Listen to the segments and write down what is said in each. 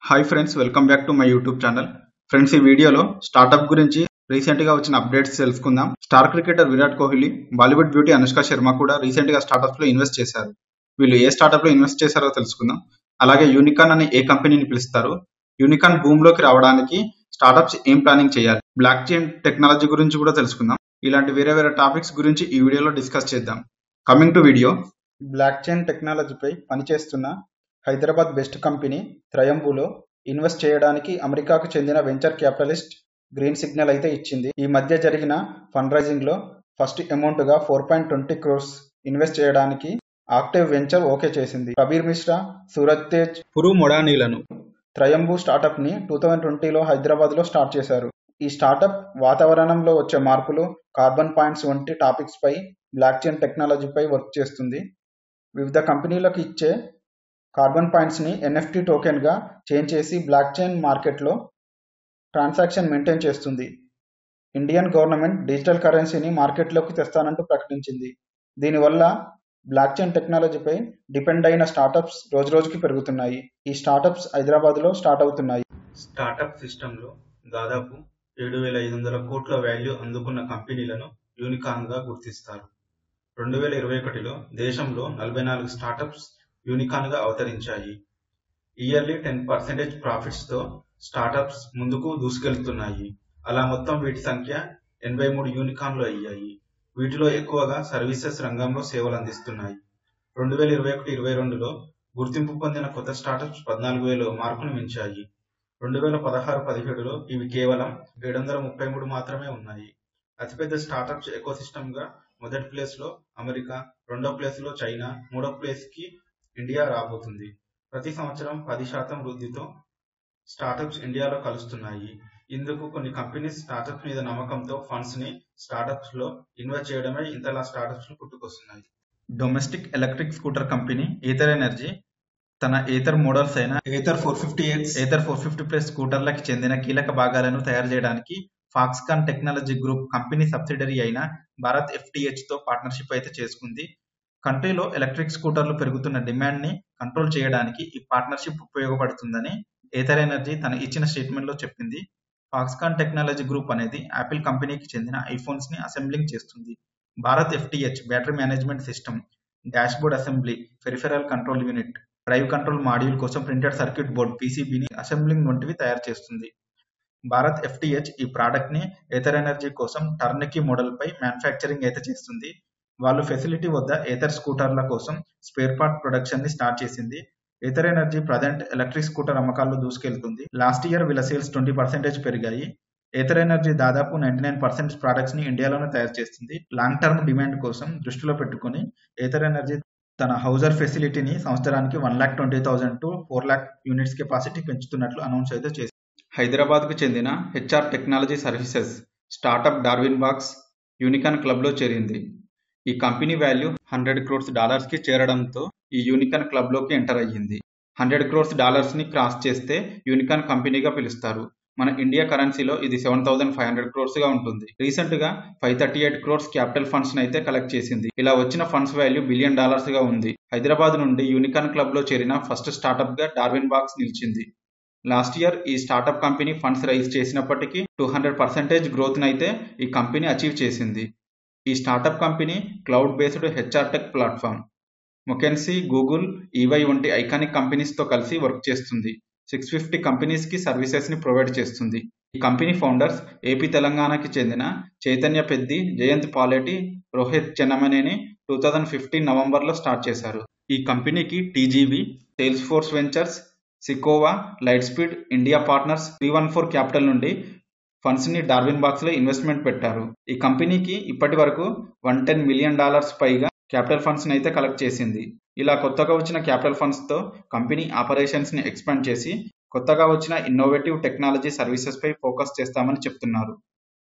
hi friends welcome back to my YouTube channel friends ఈ వీడియోలో startup గురించి recent గా వచ్చిన అప్డేట్స్ తెలుసుకుందాం star cricketer Virat Kohli Bollywood beauty Anushka Sharma కూడా రీసెంట్ గా స్టార్టప్స్ లో ఇన్వెస్ట్ చేశారు వీళ్ళు ఏ స్టార్టప్ లో ఇన్వెస్ట్ చేశారో తెలుసుకుందాం అలాగే యూనికాన్ అని ఏ కంపెనీని పిలుస్తారు యూనికాన్ భూమ్ లోకి రావడానికి స్టార్టప్స్ ఏం ప్లానింగ్ చేయాలి బ్లాక్ చైన్ టెక్నాలజీ గురించి కూడా తెలుసుకుందాం ఇలాంటి వేరే వేరే టాపిక్స్ గురించి ఈ వీడియోలో డిస్కస్ చేద్దాం coming to video blockchain టెక్నాలజీపై పనిచేస్తున్న హైదరాబాద్ బెస్ట్ కంపెనీ త్రయంబులో ఇన్వెస్ట్ చేయడానికి అమెరికాకు చెందిన వెంచర్ క్యాపిటలిస్ట్ గ్రీన్ సిగ్నల్ అయితే ఇచ్చింది ఈ మధ్య జరిగిన ఫండ్ రైజింగ్ లో ఫస్ట్ అమౌంట్ గా four point twenty crores invest చేయడానికి ఆక్టివ్ వెంచర్ ఓకే చేసింది కబీర్ మిశ్రా సూరజ్ తేజ్ పురు మొడానీలను త్రయంబు స్టార్టప్ ని టూ థౌజండ్ ట్వంటీలో హైదరాబాద్ లో స్టార్ట్ చేశారు ఈ స్టార్టప్ వాతావరణంలో వచ్చే మార్పులు కార్బన్ పాయింట్స్ వంటి టాపిక్స్ పై బ్లాక్ చైన్ టెక్నాలజీపై వర్క్ చేస్తుంది వివిధ కంపెనీలకు ఇచ్చే కార్బన్ పాయింట్స్ ని ఎన్ఎఫ్టి టోకెన్ గా చేంజ్ చేసి బ్లాక్ చైన్ మార్కెట్ లో ట్రాన్సాక్షన్ మెయింటైన్ చేస్తుంది ఇండియన్ గవర్నమెంట్ డిజిటల్ కరెన్సీని మార్కెట్లోకి తెస్తానంటూ ప్రకటించింది దీనివల్ల బ్లాక్ చైన్ టెక్నాలజీపై డిపెండ్ అయిన స్టార్టప్స్ రోజు రోజుకి పెరుగుతున్నాయి ఈ స్టార్టప్స్ హైదరాబాద్ లో స్టార్ట్ అవుతున్నాయి స్టార్టప్ సిస్టంలో దాదాపు ఏడు వేల ఐదు వందల కోట్ల వాల్యూ అందుకున్న కంపెనీలను యూనికాన్ గా గుర్తిస్తారు రెండు వేల ఇరవై ఒకటిలో దేశంలో నలభై నాలుగు స్టార్టప్స్ యూనికాన్ గా అవతరించాయి ఇయర్లీ టెన్ పర్సెంటేజ్ ప్రాఫిట్స్ తో స్టార్టప్స్ ముందుకు దూసుకెళ్తున్నాయి అలా మొత్తం వీటి సంఖ్య ఎనభై మూడు యూనికాన్లు అయ్యాయి వీటిలో ఎక్కువగా సర్వీసెస్ రంగంలో సేవలు అందిస్తున్నాయి రెండు వేల ఇరవై ఒకటి ఇరవై రెండులో గుర్తింపు పొందిన కొత్త స్టార్టప్స్ పద్నాలుగు వేల మార్కును మించాయి రెండు వేల పదహారు పదిహేడులో ఇవి కేవలం ఏడు వందల ముప్పై మూడు మాత్రమే ఉన్నాయి అతిపెద్ద స్టార్టప్స్ ఎకోసిస్టమ్ గా మొదటి ప్లేస్ లో అమెరికా రెండో ప్లేస్ లో చైనా మూడో ప్లేస్ కి ఇండియా రాబోతుంది ప్రతి సంవత్సరం పది శాతం వృద్ధితో స్టార్టప్స్ ఇండియాలో కలుస్తున్నాయి ఇందుకు కొన్ని కంపెనీస్ స్టార్టప్స్ మీద నమ్మకంతో ఫండ్స్ ని స్టార్టప్స్ లో ఇన్వెస్ట్ చేయడమే ఇంతలా స్టార్టప్స్ పుట్టుకొస్తున్నాయి domestic electric scooter company Ather Energy తన ఏథర్ మోడల్స్ అయిన Ather four fifty X Ather four fifty plus స్కూటర్లకు చెందిన కీలక భాగాలను తయారు చేయడానికి Foxconn technology group company subsidiary అయిన భారత్ ఎఫ్టిహెచ్ తో పార్ట్నర్షిప్ అయితే చేసుకుంది కంట్రీలో ఎలక్ట్రిక్ స్కూటర్లు పెరుగుతున్న డిమాండ్ ని కంట్రోల్ చేయడానికి ఈ పార్ట్నర్షిప్ ఉపయోగపడుతుందని ఏథర్ ఎనర్జీ తన ఇచ్చిన స్టేట్మెంట్ లో చెప్పింది ఫాక్స్కాన్ టెక్నాలజీ గ్రూప్ అనేది యాపిల్ కంపెనీకి చెందిన ఐఫోన్స్ ని అసెంబ్లింగ్ చేస్తుంది Bharat FTH battery management system dashboard assembly peripheral control unit drive control module కోసం ప్రింటెడ్ సర్క్యూట్ బోర్డ్ పీసీబీని అసెంబ్లింగ్ వంటివి తయారు చేస్తుంది భారత్ ఎఫ్టిహెచ్ ఈ ప్రోడక్ట్ ని ఏథర్ ఎనర్జీ కోసం టర్నకీ మోడల్ పై మ్యానుఫ్యాక్చరింగ్ అయితే చేస్తుంది వాళ్ళు ఫెసిలిటీ వద్ద ఏథర్ స్కూటర్ల కోసం స్పేర్ పార్ట్ ప్రొడక్షన్ ని స్టార్ట్ చేసింది Ather Energy present electric scooter అమ్మకాల్లో దూసుకెళ్తుంది లాస్ట్ ఇయర్ వీళ్ళ సేల్స్ ట్వంటీ పర్సెంటేజ్ పెరిగాయి ఏథర్ ఎనర్జీ దాదాపు నైన్టీ నైన్ పర్సెంట్ ప్రొడక్ట్స్ ని ఇండియాలోనే తయారు చేస్తుంది లాంగ్ టర్మ్ డిమాండ్ కోసం దృష్టిలో పెట్టుకుని ఏథర్ ఎనర్జీ తన హౌజర్ ఫెసిలిటీని సంవత్సరానికి one lakh twenty thousand to four lakh units capacity పెంచుతున్నట్లు అనౌన్స్ అయితే చేసింది హైదరాబాద్ కు చెందిన HR technology services startup Darwinbox unicorn club లో చేరింది ఈ company value hundred crores dollars కి చేరడంతో ఈ యూనికాన్ క్లబ్ లోకి ఎంటర్ అయ్యింది హండ్రెడ్ క్రోర్స్ డాలర్స్ ని క్రాస్ చేస్తే యూనికాన్ కంపెనీగా పిలుస్తారు మన ఇండియా కరెన్సీలో ఇది seven thousand five hundred crores గా ఉంటుంది రీసెంట్ గా five thirty eight crores capital funds అయితే కలెక్ట్ చేసింది ఇలా వచ్చిన ఫండ్స్ వాల్యూ బిలియన్ డాలర్స్ గా ఉంది హైదరాబాద్ నుండి యూనికాన్ క్లబ్ లో చేరిన ఫస్ట్ స్టార్టప్ గా డార్విన్ బాక్స్ నిలిచింది లాస్ట్ ఇయర్ ఈ స్టార్టప్ కంపెనీ ఫండ్స్ రైజ్ చేసినప్పటికీ టూ హండ్రెడ్ పర్సెంటేజ్ గ్రోత్ అయితే ఈ కంపెనీ అచీవ్ చేసింది ఈ startup company cloud based HR tech platform McKinsey Google EY వంటి ఐకానిక్ కంపెనీస్ తో కలిసి వర్క్ చేస్తుంది సిక్స్ ఫిఫ్టీ కంపెనీస్ కి సర్వీసెస్ ని ప్రొవైడ్ చేస్తుంది ఈ కంపెనీ ఫౌండర్స్ ఏపీ తెలంగాణకి చెందిన Chaitanya Peddi Jayanth Paleti Rohit Chennamaneni two thousand fifteen November లో స్టార్ట్ చేశారు ఈ కంపెనీకి TGV sales force ventures Sequoia light speed India partners three one four capital నుండి ఫండ్స్ ని డార్విన్ బాక్స్ లో ఇన్వెస్ట్మెంట్ పెట్టారు ఈ కంపెనీకి ఇప్పటి వరకు వన్ టెన్ మిలియన్ డాలర్స్ పైగా క్యాపిటల్ ఫండ్స్ ని అయితే కలెక్ట్ చేసింది ఇలా కొత్తగా వచ్చిన క్యాపిటల్ ఫండ్స్ తో కంపెనీ ఆపరేషన్స్ ని ఎక్స్పాండ్ చేసి కొత్తగా వచ్చిన ఇన్నోవేటివ్ టెక్నాలజీ సర్వీసెస్ పై ఫోకస్ చేస్తామని చెప్తున్నారు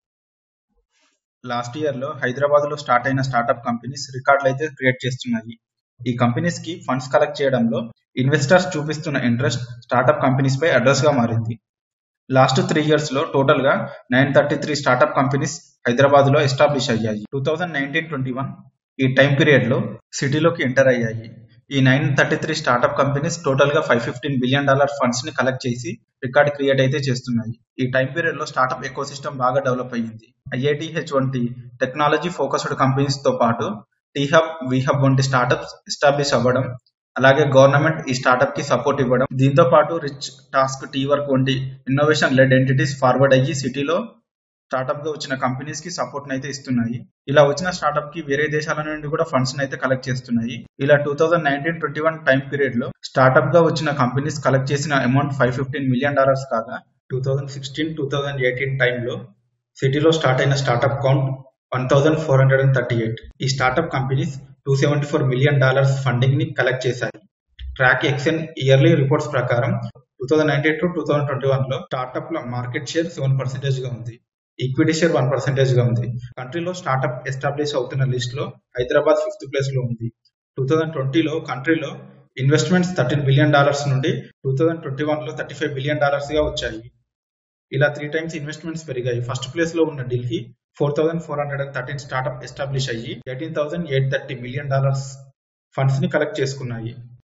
లాస్ట్ ఇయర్ లో హైదరాబాద్ లో స్టార్ట్ అయిన స్టార్టప్ కంపెనీస్ రికార్డులు అయితే క్రియేట్ చేస్తున్నాయి ఈ కంపెనీస్ కి ఫండ్స్ కలెక్ట్ చేయడంలో ఇన్వెస్టర్స్ చూపిస్తున్న ఇంట్రెస్ట్ స్టార్టప్ కంపెనీస్ పై అడ్రస్ గా మారింది లాస్ట్ త్రీ ఇయర్స్ లో టోటల్ గా nine thirty three startup companies Hyderabad లో ఎస్టాబ్లిష్ అయ్యాయి two thousand nineteen twenty one ఈ టైం పీరియడ్ లో సిటీలోకి ఎంటర్ అయ్యాయి ఈ nine thirty three startup companies total గా five fifteen billion dollar funds ని కలెక్ట్ చేసి రికార్డ్ క్రియేట్ అయితే చేస్తున్నాయి ఈ టైం పీరియడ్ లో స్టార్ట్అప్ ఎకో సిస్టమ్ బాగా డెవలప్ అయ్యింది ఐఐటిహెచ్ వంటి టెక్నాలజీ ఫోకస్డ్ కంపెనీస్ తో పాటు టీహబ్ విహబ్ వంటి స్టార్ట్అప్స్ ఎస్టాబ్లిష్ అవ్వడం అలాగే గవర్నమెంట్ ఈ స్టార్ట్అప్ కి సపోర్ట్ ఇవ్వడం దీంతో పాటు రిచ్ టాస్క్ టీ వర్క్ వంటి ఇన్నోవేషన్ లెడ్ ఎంటిటీస్ ఫార్వర్డ్ అయ్యి సిటీలో స్టార్ట్అప్ గా వచ్చిన కంపెనీస్ కి సపోర్ట్ అయితే ఇస్తున్నాయి ఇలా వచ్చిన స్టార్ట్అప్ కి వేరే దేశాల నుండి కూడా ఫండ్స్ అయితే కలెక్ట్ చేస్తున్నాయి ఇలా two thousand nineteen twenty one time period లో స్టార్ట్అప్ గా వచ్చిన కంపెనీస్ కలెక్ట్ చేసిన amount five fifteen million dollars కాగా two thousand sixteen two thousand eighteen టైంలో సిటీలో స్టార్ట్ అయిన startup count one thousand four hundred and thirty eight ఈ startup companies two seventy four million dollars funding ని collect చేశాయి Tracxn yearly reports ప్రకారం two thousand nineteen to two thousand twenty one లో startup లో market share seven percentage గా ఉంది equity share one percentage గా ఉంది కంట్రీలో స్టార్ట్అప్ ఎస్టాబ్లిష్ అవుతున్న లిస్ట్ లో హైదరాబాద్ ఫిఫ్త్ ప్లేస్ లో ఉంది టూ థౌసండ్ ట్వంటీలో కంట్రీలో ఇన్వెస్ట్మెంట్స్ థర్టీన్ బిలియన్ డాలర్స్ నుండి టూ థౌసండ్ ట్వంటీ వన్ లో థర్టీ ఫైవ్ బిలియన్ డాలర్స్ గా వచ్చాయి ఇలా త్రీ టైమ్స్ ఇన్వెస్ట్మెంట్స్ పెరిగాయి ఫస్ట్ ప్లేస్ లో ఉన్న Delhi four thousand four hundred and thirteen startup establish అయ్యి eighteen thousand eight thirty million dollars funds ని కలెక్ట్ చేసుకున్నాయి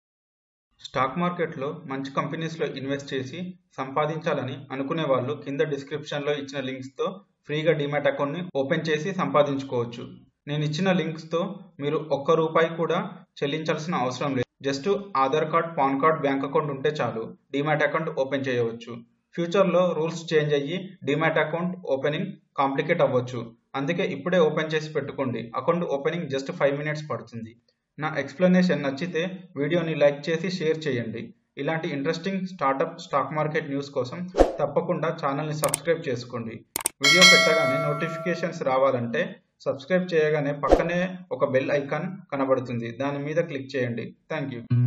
స్టాక్ మార్కెట్లో మంచి కంపెనీస్లో ఇన్వెస్ట్ చేసి సంపాదించాలని అనుకునే వాళ్ళు కింద డిస్క్రిప్షన్లో ఇచ్చిన లింక్స్తో ఫ్రీగా డిమాట్ అకౌంట్ని ఓపెన్ చేసి సంపాదించుకోవచ్చు నేను ఇచ్చిన లింక్స్తో మీరు ఒక్క రూపాయి కూడా చెల్లించాల్సిన అవసరం లేదు just Aadhaar card PAN card bank account ఉంటే చాలు డిమాట్ అకౌంట్ ఓపెన్ చేయవచ్చు ఫ్యూచర్లో రూల్స్ చేంజ్ అయ్యి డిమాట్ అకౌంట్ ఓపెనింగ్ కాంప్లికేట్ అవ్వచ్చు అందుకే ఇప్పుడే ఓపెన్ చేసి పెట్టుకోండి account opening just five minutes పడుతుంది నా ఎక్స్ప్లెనేషన్ నచ్చితే వీడియోని లైక్ చేసి షేర్ చేయండి ఇలాంటి interesting startup stock market news కోసం తప్పకుండా ఛానల్ని సబ్స్క్రైబ్ చేసుకోండి వీడియో పెట్టగానే నోటిఫికేషన్స్ రావాలంటే సబ్స్క్రైబ్ చేయగానే పక్కనే ఒక బెల్ ఐకాన్ కనబడుతుంది దాని మీద క్లిక్ చేయండి థ్యాంక్ యూ